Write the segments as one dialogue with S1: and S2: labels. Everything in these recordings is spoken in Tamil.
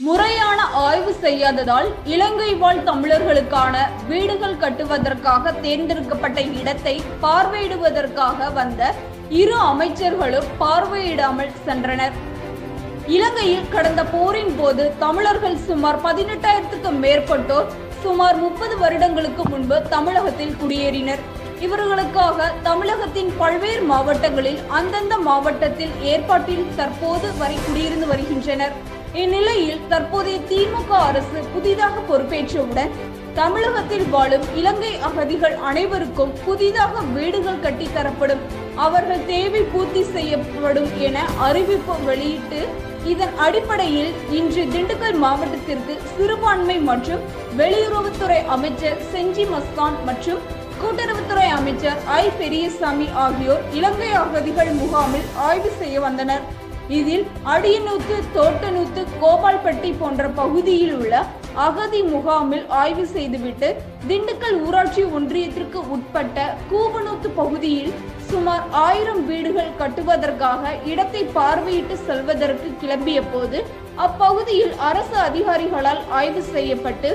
S1: முறையான ஆய்வு செய்யாததால் இலங்கை வாழ் தமிழர்களுக்கான வீடுகள் கட்டுவதற்காக தேர்ந்தெடுக்கப்பட்ட இடத்தை பார்வையிடுவதற்காக வந்த இரு அமைச்சர்களும் பார்வையிடாமல் சென்றனர் இலங்கையில் கடந்த போரின் போது தமிழர்கள் சுமார் பதினெட்டாயிரத்துக்கு மேற்பட்டோர் சுமார் முப்பது வருடங்களுக்கு முன்பு தமிழகத்தில் குடியேறினர் இவர்களுக்காக தமிழகத்தின் பல்வேறு மாவட்டங்களில் அந்தந்த மாவட்டத்தில் ஏற்பாட்டில் தற்போது வரை குடியிருந்து வருகின்றனர் இந்நிலையில் தற்போதைய திமுக அரசு புதிதாக பொறுப்பேற்றவுடன் தமிழகத்தில் வாழும் இலங்கை அகதிகள் அனைவருக்கும் புதிதாக வீடுகள் கட்டி தரப்படும் அவர்கள் தேவை பூர்த்தி செய்யப்படும் என அறிவிப்பு வெளியிட்டு இதன் அடிப்படையில் இன்று திண்டுக்கல் மாவட்டத்திற்கு சிறுபான்மை மற்றும் வெளியுறவுத்துறை அமைச்சர் செஞ்சி மஸ்தான் மற்றும் கூட்டுறவுத்துறை அமைச்சர் ஐ பெரியசாமி ஆகியோர் இலங்கை அகதிகள் முகாமில் ஆய்வு செய்ய வந்தனர் இதில் அடியனூத்து தோட்டநூத்து கோபால்பட்டி போன்ற பகுதியில் உள்ள அகதி முகாமில் ஆய்வு செய்துவிட்டு திண்டுக்கல் ஊராட்சி ஒன்றியத்திற்கு உட்பட்ட கூவனூத்து பகுதியில் சுமார் ஆயிரம் வீடுகள் கட்டுவதற்காக இடத்தை பார்வையிட்டு செல்வதற்கு கிளம்பிய போது அப்பகுதியில் அரசு அதிகாரிகளால் ஆய்வு செய்யப்பட்டு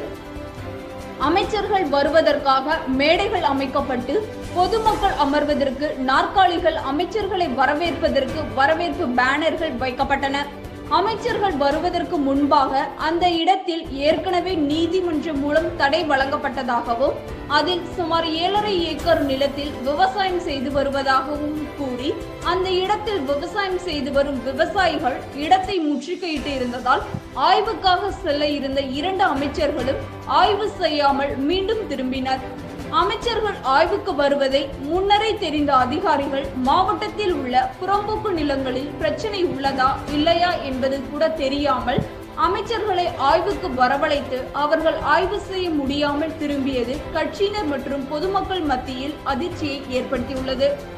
S1: அமைச்சர்கள் வருவதற்காக மேடைகள் அமைக்கப்பட்டு பொதுமக்கள் அமர்வதற்கு நாற்காலிகள் அமைச்சர்களை வரவேற்பதற்கு வரவேற்பு பேனர்கள் வைக்கப்பட்டன அமைச்சர்கள் வருவதற்கு முன்பாக அந்த இடத்தில் ஏற்கனவே நீதிமன்றம் மூலம் தடை வழங்கப்பட்டதாகவும் அதில் சுமார் ஏழரை ஏக்கர் நிலத்தில் விவசாயம் செய்து வருவதாகவும் கூறி அந்த இடத்தில் விவசாயம் செய்து வரும் விவசாயிகள் இடத்தை முற்றுகையிட்டு இருந்ததால் ஆய்வுக்காக செல்ல இருந்த இரண்டு அமைச்சர்களும் ஆய்வு செய்யாமல் மீண்டும் திரும்பினர் அமைச்சர்கள் ஆய்வுக்கு வருவதை முன்னரே தெரிந்த அதிகாரிகள் மாவட்டத்தில் உள்ள புறம்போக்கு நிலங்களில் பிரச்சனை உள்ளதா இல்லையா என்பது கூட தெரியாமல் அமைச்சர்களை ஆய்வுக்கு வரவழைத்து அவர்கள் ஆய்வு செய்ய முடியாமல் திரும்பியது கட்சியினர் மற்றும் பொதுமக்கள் மத்தியில் அதிர்ச்சியை ஏற்படுத்தியுள்ளது